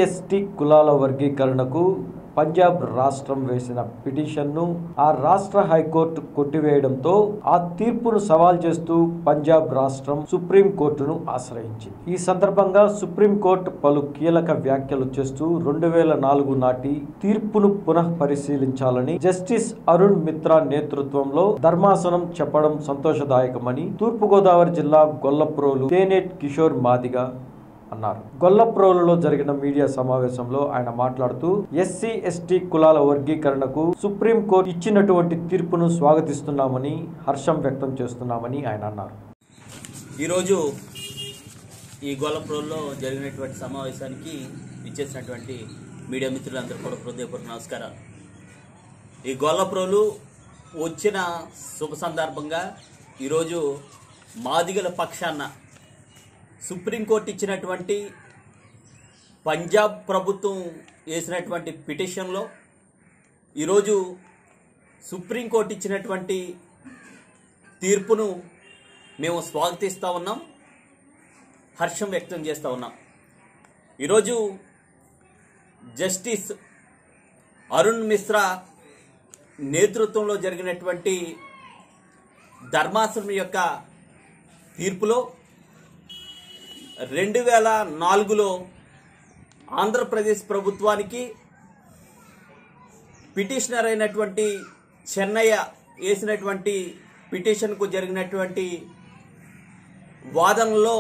ST కులాల వర్గీకరణకు పంజాబ్ రాష్ట్రం వేసిన పిటిషన్ను ఆ రాష్ట్ర హైకోర్టు కొట్టివేయడంతో ఆ తీర్పును సవాల్ చేస్తూ పంజాబ్ రాష్ట్రం సుప్రీం కోర్టును ఆశ్రయించింది ఈ సందర్భంగా సుప్రీం కోర్టు పలు కీలక వ్యాఖ్యలు చేస్తూ రెండు వేల నాలుగు నాటి తీర్పును పునః పరిశీలించాలని జస్టిస్ అరుణ్ మిత్రా నేతృత్వంలో ధర్మాసనం చెప్పడం సంతోషదాయకమని తూర్పుగోదావరి జిల్లా గొల్లప్రోలు తేనేట్ కిషోర్ మాదిగా అన్నారు గొల్లప్రోలులో జరిగిన మీడియా సమావేశంలో ఆయన మాట్లాడుతూ ఎస్సీ ఎస్టీ కులాల వర్గీకరణకు సుప్రీం కోర్టు ఇచ్చినటువంటి తీర్పును స్వాగతిస్తున్నామని హర్షం వ్యక్తం చేస్తున్నామని ఆయన అన్నారు ఈరోజు ఈ గోలంప్రోల్లో జరిగినటువంటి సమావేశానికి ఇచ్చేసినటువంటి మీడియా మిత్రులందరూ కూడా హృదయపూర్వక నమస్కారాలు ఈ గొల్లప్రోలు వచ్చిన శుభ సందర్భంగా ఈరోజు మాదిగల పక్షాన సుప్రీంకోర్టు ఇచ్చినటువంటి పంజాబ్ ప్రభుత్వం వేసినటువంటి పిటిషన్లో ఈరోజు సుప్రీంకోర్టు ఇచ్చినటువంటి తీర్పును మేము స్వాగతిస్తూ ఉన్నాం హర్షం వ్యక్తం చేస్తూ ఉన్నాం ఈరోజు జస్టిస్ అరుణ్ మిశ్రా నేతృత్వంలో జరిగినటువంటి ధర్మాసనం యొక్క తీర్పులో రెండు వేల నాలుగులో ఆంధ్రప్రదేశ్ ప్రభుత్వానికి పిటిషనర్ అయినటువంటి చెన్నయ్య వేసినటువంటి పిటిషన్కు జరిగినటువంటి వాదనలో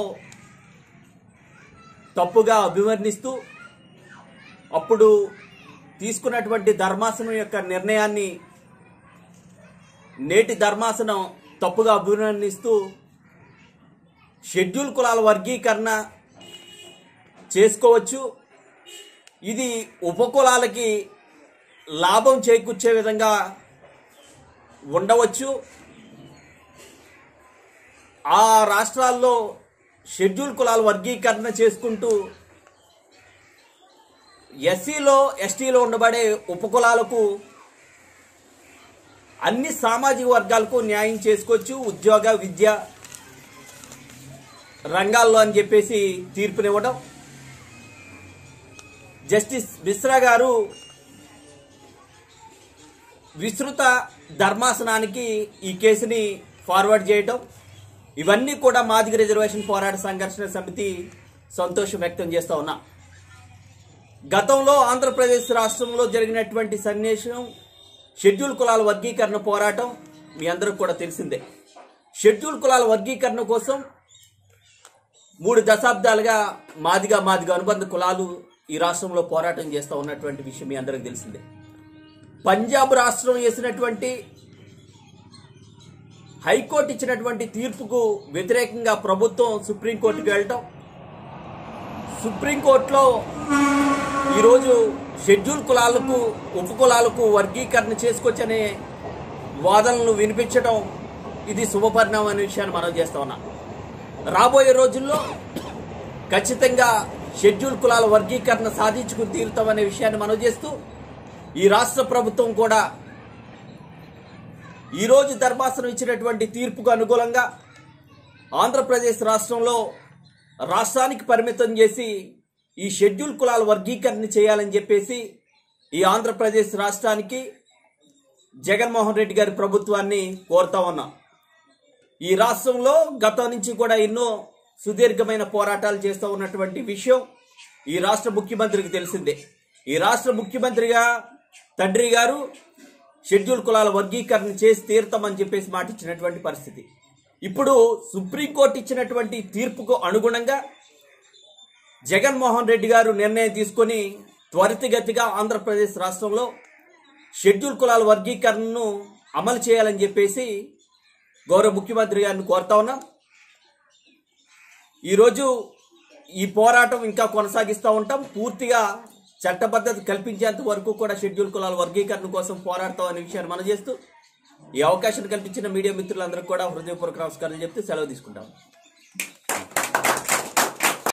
తప్పుగా అభివర్ణిస్తూ అప్పుడు తీసుకున్నటువంటి ధర్మాసనం యొక్క నిర్ణయాన్ని నేటి ధర్మాసనం తప్పుగా అభివర్ణిస్తూ షెడ్యూల్ కులాల వర్గీకరణ చేసుకోవచ్చు ఇది ఉపకులాలకి లాభం చేకూర్చే విధంగా ఉండవచ్చు ఆ రాష్ట్రాల్లో షెడ్యూల్ కులాల వర్గీకరణ చేసుకుంటూ ఎస్సీలో ఎస్టీలో ఉండబడే ఉపకులాలకు అన్ని సామాజిక వర్గాలకు న్యాయం చేసుకోవచ్చు ఉద్యోగ విద్య రంగాల్లో అని చెప్పేసి తీర్పునివ్వడం జస్టిస్ మిశ్రా గారు విస్తృత ధర్మాసనానికి ఈ కేసుని ఫార్వర్డ్ చేయటం ఇవన్నీ కూడా మాదిగ రిజర్వేషన్ పోరాట సంఘర్షణ సమితి సంతోషం వ్యక్తం చేస్తా ఉన్నా గతంలో ఆంధ్రప్రదేశ్ రాష్ట్రంలో జరిగినటువంటి సన్నివేశం షెడ్యూల్ కులాల వర్గీకరణ పోరాటం మీ అందరికి కూడా తెలిసిందే షెడ్యూల్ కులాల వర్గీకరణ కోసం మూడు దశాబ్దాలుగా మాదిగా మాదిగా అనుబంధ కులాలు ఈ రాష్ట్రంలో పోరాటం చేస్తూ ఉన్నటువంటి విషయం మీ అందరికి తెలిసిందే పంజాబ్ రాష్ట్రం వేసినటువంటి హైకోర్టు ఇచ్చినటువంటి తీర్పుకు వ్యతిరేకంగా ప్రభుత్వం సుప్రీంకోర్టుకు వెళ్ళటం సుప్రీంకోర్టులో ఈరోజు షెడ్యూల్ కులాలకు ఉపకులాలకు వర్గీకరణ చేసుకొచ్చనే వాదనలు వినిపించడం ఇది శుభపరిణామం అనే విషయాన్ని మనం చేస్తా ఉన్నాం రాబోయే రోజుల్లో ఖచ్చితంగా షెడ్యూల్ కులాల వర్గీకరణ సాధించుకుని తీరుతామనే విషయాన్ని మనం చేస్తూ ఈ రాష్ట్ర ప్రభుత్వం కూడా ఈరోజు ధర్మాసనం ఇచ్చినటువంటి తీర్పుకు అనుకూలంగా ఆంధ్రప్రదేశ్ రాష్ట్రంలో రాష్ట్రానికి పరిమితం చేసి ఈ షెడ్యూల్ కులాల వర్గీకరణ చేయాలని చెప్పేసి ఈ ఆంధ్రప్రదేశ్ రాష్ట్రానికి జగన్మోహన్ రెడ్డి గారి ప్రభుత్వాన్ని కోరుతా ఉన్నాం ఈ రాష్ట్రంలో గతం నుంచి కూడా ఎన్నో సుదీర్ఘమైన పోరాటాలు చేస్తూ ఉన్నటువంటి విషయం ఈ రాష్ట్ర ముఖ్యమంత్రికి తెలిసిందే ఈ రాష్ట్ర ముఖ్యమంత్రిగా తండ్రి గారు షెడ్యూల్ కులాల వర్గీకరణ చేసి తీరుతామని చెప్పేసి మాట ఇచ్చినటువంటి పరిస్థితి ఇప్పుడు సుప్రీంకోర్టు ఇచ్చినటువంటి తీర్పుకు అనుగుణంగా జగన్మోహన్ రెడ్డి గారు నిర్ణయం తీసుకొని త్వరితగతిగా ఆంధ్రప్రదేశ్ రాష్ట్రంలో షెడ్యూల్ కులాల వర్గీకరణను అమలు చేయాలని చెప్పేసి గౌరవ ముఖ్యమంత్రి గారిని కోరుతా ఉన్నాం ఈరోజు ఈ పోరాటం ఇంకా కొనసాగిస్తూ ఉంటాం పూర్తిగా చట్టబద్ధత కల్పించేంత వరకు కూడా షెడ్యూల్ కులాల వర్గీకరణ కోసం పోరాడతాం అనే విషయాన్ని మనం చేస్తూ ఈ అవకాశం కల్పించిన మీడియా మిత్రులందరికీ కూడా హృదయపూర్వక నమస్కారాలు చెప్తూ సెలవు తీసుకుంటాం